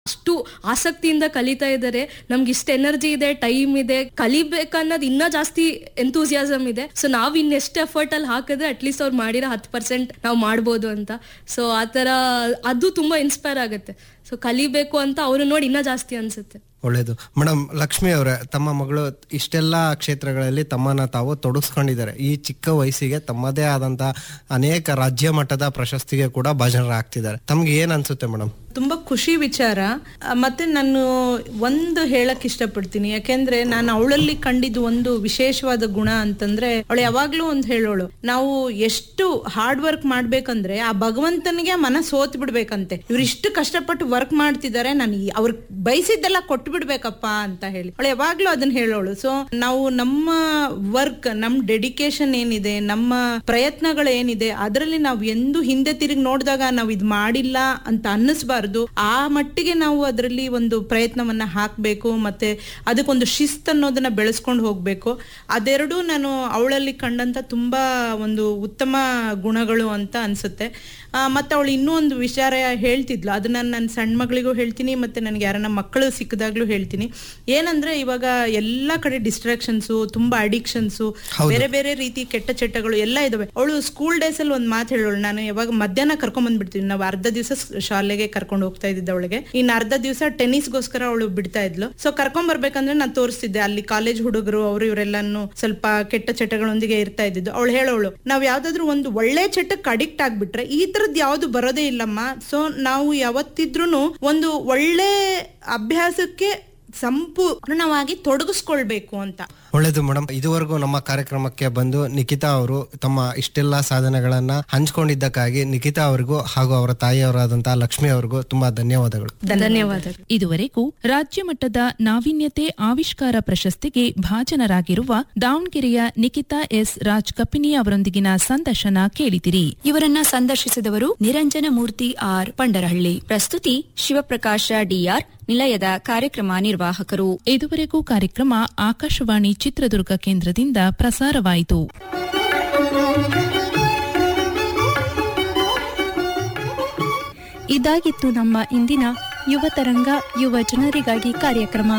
ಅಷ್ಟು ಆಸಕ್ತಿಯಿಂದ ಕಲಿತಾ ಇದ್ದಾರೆ ನಮ್ಗೆ ಇಷ್ಟು ಎನರ್ಜಿ ಇದೆ ಟೈಮ್ ಇದೆ ಕಲಿಬೇಕನ್ನೋದು ಇನ್ನೂ ಜಾಸ್ತಿ ಎಂತೂಸಿಯಾಸಮ್ ಇದೆ ಸೊ ನಾವ್ ಇನ್ನೆಷ್ಟು ಎಫರ್ಟ್ ಅಲ್ಲಿ ಹಾಕಿದ್ರೆ ಅಟ್ಲೀಸ್ಟ್ ಅವ್ರು ಮಾಡಿರೋ ಹತ್ತು ಪರ್ಸೆಂಟ್ ನಾವು ಮಾಡ್ಬೋದು ಅಂತ ಸೊ ಆ ಥರ ಅದು ತುಂಬಾ ಇನ್ಸ್ಪೈರ್ ಆಗುತ್ತೆ ಸೊ ಕಲಿಬೇಕು ಅಂತ ಅವ್ರು ನೋಡಿ ಇನ್ನೂ ಜಾಸ್ತಿ ಅನ್ಸುತ್ತೆ ಒಳ್ಳೇದು ಮೇಡಮ್ ಲಕ್ಷ್ಮಿ ಅವರೇ ತಮ್ಮ ಮಗಳು ಇಷ್ಟೆಲ್ಲ ಕ್ಷೇತ್ರಗಳಲ್ಲಿ ತಮ್ಮನ್ನ ತಾವು ತೊಡಗಿಸ್ಕೊಂಡಿದ್ದಾರೆ ಈ ಚಿಕ್ಕ ವಯಸ್ಸಿಗೆ ತಮ್ಮದೇ ಆದಂತ ಅನೇಕ ರಾಜ್ಯ ಮಟ್ಟದ ಪ್ರಶಸ್ತಿಗೆ ಕೂಡ ಭಾಜನರಾಗ್ತಿದ್ದಾರೆ ತಮ್ಗೆ ಏನ್ ಅನ್ಸುತ್ತೆ ಮೇಡಮ್ ತುಂಬಾ ಖುಷಿ ವಿಚಾರ ಆ, ಮತ್ತೆ ನಾನು ಒಂದು ಹೇಳಕ್ ಇಷ್ಟಪಡ್ತೀನಿ ಯಾಕೆಂದ್ರೆ ನಾನು ಅವಳಲ್ಲಿ ಕಂಡಿದ್ದು ಒಂದು ವಿಶೇಷವಾದ ಗುಣ ಅಂತಂದ್ರೆ ಅವಳು ಯಾವಾಗ್ಲೂ ಒಂದು ಹೇಳೋಳು ನಾವು ಎಷ್ಟು ಹಾರ್ಡ್ ವರ್ಕ್ ಮಾಡ್ಬೇಕಂದ್ರೆ ಆ ಭಗವಂತನಿಗೆ ಮನ ಸೋತ್ ಬಿಡ್ಬೇಕಂತೆ ಇವ್ರು ಇಷ್ಟು ಕಷ್ಟಪಟ್ಟು ವರ್ಕ್ ಮಾಡ್ತಿದ್ದಾರೆ ನಾನು ಅವ್ರ ಬಯಸಿದ್ದೆಲ್ಲ ಕೊಟ್ಟು ಬಿಡ್ಬೇಕಪ್ಪ ಅಂತ ಹೇಳಿ ಅವಳು ಯಾವಾಗ್ಲೂ ಅದನ್ನ ಹೇಳೋಳು ಸೊ ನಾವು ನಮ್ಮ ವರ್ಕ್ ನಮ್ ಡೆಡಿಕೇಶನ್ ಏನಿದೆ ನಮ್ಮ ಪ್ರಯತ್ನಗಳು ಏನಿದೆ ಅದರಲ್ಲಿ ನಾವು ಎಂದು ಹಿಂದೆ ತಿರುಗಿ ನೋಡಿದಾಗ ನಾವು ಇದು ಮಾಡಿಲ್ಲ ಅಂತ ಅನ್ನಿಸ್ಬಾರ್ದು ಆ ಮಟ್ಟಿಗೆ ನಾವು ಅದರಲ್ಲಿ ಒಂದು ಪ್ರಯತ್ನವನ್ನ ಹಾಕಬೇಕು ಮತ್ತೆ ಅದಕ್ಕೊಂದು ಶಿಸ್ತು ಅನ್ನೋದನ್ನ ಬೆಳೆಸ್ಕೊಂಡು ಹೋಗ್ಬೇಕು ಅದೆರಡೂ ನಾನು ಅವಳಲ್ಲಿ ಕಂಡಂತ ತುಂಬಾ ಒಂದು ಉತ್ತಮ ಗುಣಗಳು ಅಂತ ಅನ್ಸುತ್ತೆ ಆ, ಮತ್ತೆ ಅವಳು ಇನ್ನೂ ಒಂದು ವಿಚಾರ ಹೇಳ್ತಿದ್ಲು ಅದನ್ನ ನನ್ನ ಸಣ್ಣ ಮಗಳಿಗೂ ಹೇಳ್ತೀನಿ ಮತ್ತೆ ನನಗೆ ಯಾರನ್ನ ಮಕ್ಕಳು ಸಿಕ್ಕಿದಾಗ್ಲೂ ಹೇಳ್ತೀನಿ ಏನಂದ್ರೆ ಇವಾಗ ಎಲ್ಲಾ ಕಡೆ ಡಿಸ್ಟ್ರಾಕ್ಷನ್ಸು ತುಂಬಾ ಅಡಿಕ್ಷನ್ಸು ಬೇರೆ ಬೇರೆ ರೀತಿ ಕೆಟ್ಟ ಚಟಗಳು ಎಲ್ಲ ಇದಾವೆ ಅವಳು ಸ್ಕೂಲ್ ಡೇಸ್ ಅಲ್ಲಿ ಒಂದ್ ಮಾತು ಹೇಳೋಳು ನಾನು ಯಾವಾಗ ಮಧ್ಯಾಹ್ನ ಕರ್ಕೊಂಡ್ ಬಂದ್ಬಿಡ್ತೀವಿ ನಾವು ಅರ್ಧ ದಿವಸ ಶಾಲೆಗೆ ಕರ್ಕೊಂಡು ಹೋಗ್ತಾ ಇದ್ದಿದ್ದ ಅವಳಿಗೆ ಇನ್ನು ಅರ್ಧ ದಿವಸ ಟೆನ್ನಿಸ್ಗೋಸ್ಕರ ಅವಳು ಬಿಡ್ತಾ ಇದ್ಲು ಸೊ ಕರ್ಕೊಂಡ್ ಬರ್ಬೇಕಂದ್ರೆ ನಾನು ತೋರಿಸ್ತಿದ್ದೆ ಅಲ್ಲಿ ಕಾಲೇಜ್ ಹುಡುಗರು ಅವರು ಇವರೆಲ್ಲಾನು ಸ್ವಲ್ಪ ಕೆಟ್ಟ ಚಟಗಳೊಂದಿಗೆ ಇರ್ತಾ ಇದ್ದಿದ್ದು ಅವಳು ಹೇಳೋಳು ನಾವ್ ಯಾವ್ದಾದ್ರು ಒಂದು ಒಳ್ಳೆ ಚಟಕ್ಕೆ ಅಡಿಕ್ಟ್ ಆಗ್ಬಿಟ್ರೆ ಈ ತರದ್ ಯಾವ್ದು ಬರೋದೇ ಇಲ್ಲಮ್ಮ ಸೊ ನಾವು ಯಾವತ್ತಿದ್ರೂ ಒಂದು ಒಳ್ಳೆ ಅಭ್ಯಾಸಕ್ಕೆ ಸಂಪೂರ್ಣವಾಗಿ ತೊಡಗಿಸ್ಕೊಳ್ಬೇಕು ಅಂತ ಒಳ್ಳೇದು ಮೇಡಮ್ ಇದುವರೆಗೂ ನಮ್ಮ ಕಾರ್ಯಕ್ರಮಕ್ಕೆ ಬಂದು ನಿಖಿತಾ ಅವರು ತಮ್ಮ ಇಷ್ಟೆಲ್ಲ ಸಾಧನೆಗಳನ್ನ ಹಂಚ್ಕೊಂಡಿದ್ದಕ್ಕಾಗಿ ನಿಖಿತಾ ಅವರಿಗೂ ಹಾಗೂ ಅವರ ತಾಯಿಯವರಾದಂತಹ ಲಕ್ಷ್ಮಿ ಅವರಿಗೂ ತುಂಬಾ ಧನ್ಯವಾದಗಳು ಧನ್ಯವಾದಗಳು ಇದುವರೆಗೂ ರಾಜ್ಯ ಮಟ್ಟದ ನಾವೀನ್ಯತೆ ಆವಿಷ್ಕಾರ ಪ್ರಶಸ್ತಿಗೆ ಭಾಜನರಾಗಿರುವ ದಾವಣಗೆರೆಯ ನಿಖಿತಾ ಎಸ್ ರಾಜ್ ಕಪಿನಿ ಅವರೊಂದಿಗಿನ ಸಂದರ್ಶನ ಕೇಳಿದಿರಿ ಇವರನ್ನ ಸಂದರ್ಶಿಸಿದವರು ನಿರಂಜನ ಮೂರ್ತಿ ಆರ್ ಪಂಡರಹಳ್ಳಿ ಪ್ರಸ್ತುತಿ ಶಿವಪ್ರಕಾಶ ಡಿಆರ್ ನಿಲಯದ ಕಾರ್ಯಕ್ರಮ ನಿರ್ವಾಹಕರು ಇದುವರೆಗೂ ಕಾರ್ಯಕ್ರಮ ಆಕಾಶವಾಣಿ ಚಿತ್ರದುರ್ಗ ಕೇಂದ್ರದಿಂದ ಪ್ರಸಾರವಾಯಿತು ಇದಾಗಿತ್ತು ನಮ್ಮ ಇಂದಿನ ಯುವ ತರಂಗ ಯುವ ಜನರಿಗಾಗಿ ಕಾರ್ಯಕ್ರಮ